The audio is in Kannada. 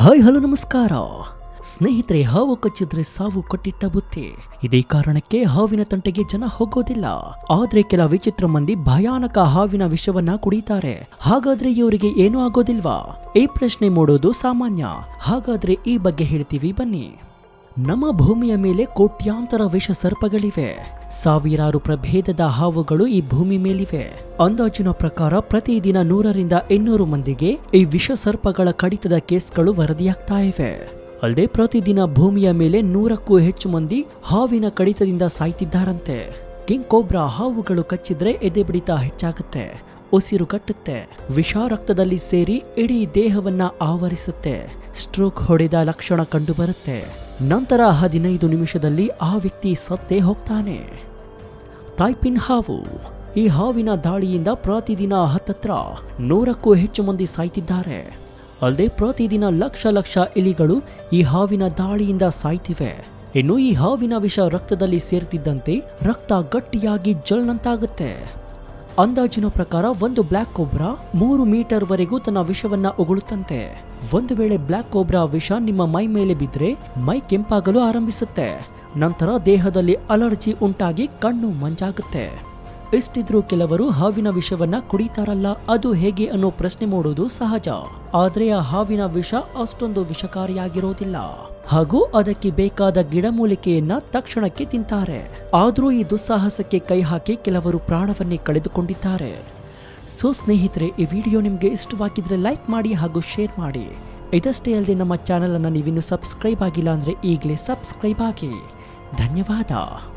ಹಾಯ್ ಹಲೋ ನಮಸ್ಕಾರ ಸ್ನೇಹಿತರೆ ಹಾವು ಕಚ್ಚಿದ್ರೆ ಸಾವು ಕೊಟ್ಟಿಟ್ಟ ಬುತ್ತಿ ಇದೇ ಕಾರಣಕ್ಕೆ ಹಾವಿನ ತಂಟೆಗೆ ಜನ ಹೋಗೋದಿಲ್ಲ ಆದ್ರೆ ಕೆಲ ವಿಚಿತ್ರ ಮಂದಿ ಭಯಾನಕ ಹಾವಿನ ವಿಷವನ್ನ ಕುಡಿತಾರೆ ಹಾಗಾದ್ರೆ ಇವರಿಗೆ ಏನೂ ಆಗೋದಿಲ್ವಾ ಈ ಪ್ರಶ್ನೆ ಮೂಡೋದು ಸಾಮಾನ್ಯ ಹಾಗಾದ್ರೆ ಈ ಬಗ್ಗೆ ಹೇಳ್ತೀವಿ ಬನ್ನಿ ನಮ್ಮ ಭೂಮಿಯ ಮೇಲೆ ಕೋಟ್ಯಾಂತರ ವಿಷ ಸರ್ಪಗಳಿವೆ ಸಾವಿರಾರು ಪ್ರಭೇದದ ಹಾವುಗಳು ಈ ಭೂಮಿ ಮೇಲಿವೆ ಅಂದಾಜಿನ ಪ್ರಕಾರ ಪ್ರತಿದಿನ ನೂರರಿಂದ ಇನ್ನೂರು ಮಂದಿಗೆ ಈ ವಿಷ ಸರ್ಪಗಳ ಕಡಿತದ ಕೇಸ್ಗಳು ವರದಿಯಾಗ್ತಾ ಇವೆ ಅಲ್ಲದೆ ಪ್ರತಿದಿನ ಭೂಮಿಯ ಮೇಲೆ ನೂರಕ್ಕೂ ಹೆಚ್ಚು ಮಂದಿ ಹಾವಿನ ಕಡಿತದಿಂದ ಸಾಯ್ತಿದ್ದಾರಂತೆ ಕಿಂಗ್ ಕೋಬ್ರಾ ಹಾವುಗಳು ಕಚ್ಚಿದ್ರೆ ಎದೆ ಬಡಿತ ಹೆಚ್ಚಾಗುತ್ತೆ ಉಸಿರು ಕಟ್ಟುತ್ತೆ ವಿಷ ರಕ್ತದಲ್ಲಿ ಸೇರಿ ಇಡೀ ದೇಹವನ್ನ ಆವರಿಸುತ್ತೆ ಸ್ಟ್ರೋಕ್ ಹೊಡೆದ ಲಕ್ಷಣ ಕಂಡುಬರುತ್ತೆ ನಂತರ ಹದಿನೈದು ನಿಮಿಷದಲ್ಲಿ ಆ ವ್ಯಕ್ತಿ ಸತ್ತೇ ಹೋಗ್ತಾನೆ ತಾಯ್ಪಿನ್ ಹಾವು ಈ ಹಾವಿನ ದಾಳಿಯಿಂದ ಪ್ರತಿದಿನ ಹತ್ತತ್ರ ನೂರಕ್ಕೂ ಹೆಚ್ಚು ಮಂದಿ ಸಾಯ್ತಿದ್ದಾರೆ ಅಲ್ಲದೆ ಪ್ರತಿದಿನ ಲಕ್ಷ ಲಕ್ಷ ಇಲಿಗಳು ಈ ಹಾವಿನ ದಾಳಿಯಿಂದ ಸಾಯ್ತಿವೆ ಇನ್ನು ಈ ಹಾವಿನ ವಿಷ ರಕ್ತದಲ್ಲಿ ಸೇರ್ತಿದ್ದಂತೆ ರಕ್ತ ಗಟ್ಟಿಯಾಗಿ ಜಲ್ನಂತಾಗುತ್ತೆ ಅಂದಾಜಿನ ಪ್ರಕಾರ ಒಂದು ಬ್ಲ್ಯಾಕ್ ಕೋಬ್ರಾ ಮೂರು ಮೀಟರ್ ವರೆಗೂ ತನ್ನ ವಿಷವನ್ನ ಉಗುಳುತ್ತಂತೆ ಒಂದು ವೇಳೆ ಬ್ಲ್ಯಾಕ್ ಕೋಬ್ರಾ ವಿಷ ನಿಮ್ಮ ಮೈ ಮೇಲೆ ಬಿದ್ದರೆ ಮೈ ಕೆಂಪಾಗಲು ಆರಂಭಿಸುತ್ತೆ ನಂತರ ದೇಹದಲ್ಲಿ ಅಲರ್ಜಿ ಉಂಟಾಗಿ ಕಣ್ಣು ಮಂಜಾಗುತ್ತೆ ಇಷ್ಟಿದ್ರೂ ಕೆಲವರು ಹಾವಿನ ವಿಷವನ್ನ ಕುಡಿತಾರಲ್ಲ ಅದು ಹೇಗೆ ಅನ್ನೋ ಪ್ರಶ್ನೆ ಮೂಡುವುದು ಸಹಜ ಆದ್ರೆ ಆ ಹಾವಿನ ವಿಷ ಅಷ್ಟೊಂದು ವಿಷಕಾರಿಯಾಗಿರೋದಿಲ್ಲ ಹಾಗೂ ಅದಕ್ಕೆ ಬೇಕಾದ ಗಿಡಮೂಲಿಕೆಯನ್ನ ತಕ್ಷಣಕ್ಕೆ ತಿಂತಾರೆ ಆದ್ರೂ ಈ ದುಸ್ಸಾಹಸಕ್ಕೆ ಕೈ ಹಾಕಿ ಕೆಲವರು ಪ್ರಾಣವನ್ನೇ ಕಳೆದುಕೊಂಡಿದ್ದಾರೆ ಸೊ ಸ್ನೇಹಿತರೆ ಈ ವಿಡಿಯೋ ನಿಮಗೆ ಇಷ್ಟವಾಗಿದ್ರೆ ಲೈಕ್ ಮಾಡಿ ಹಾಗೂ ಶೇರ್ ಮಾಡಿ ಇದಷ್ಟೇ ಅಲ್ಲದೆ ನಮ್ಮ ಚಾನಲ್ ಅನ್ನ ನೀವಿನ್ನು ಸಬ್ಸ್ಕ್ರೈಬ್ ಆಗಿಲ್ಲ ಅಂದ್ರೆ ಈಗಲೇ ಸಬ್ಸ್ಕ್ರೈಬ್ ಆಗಿ ಧನ್ಯವಾದ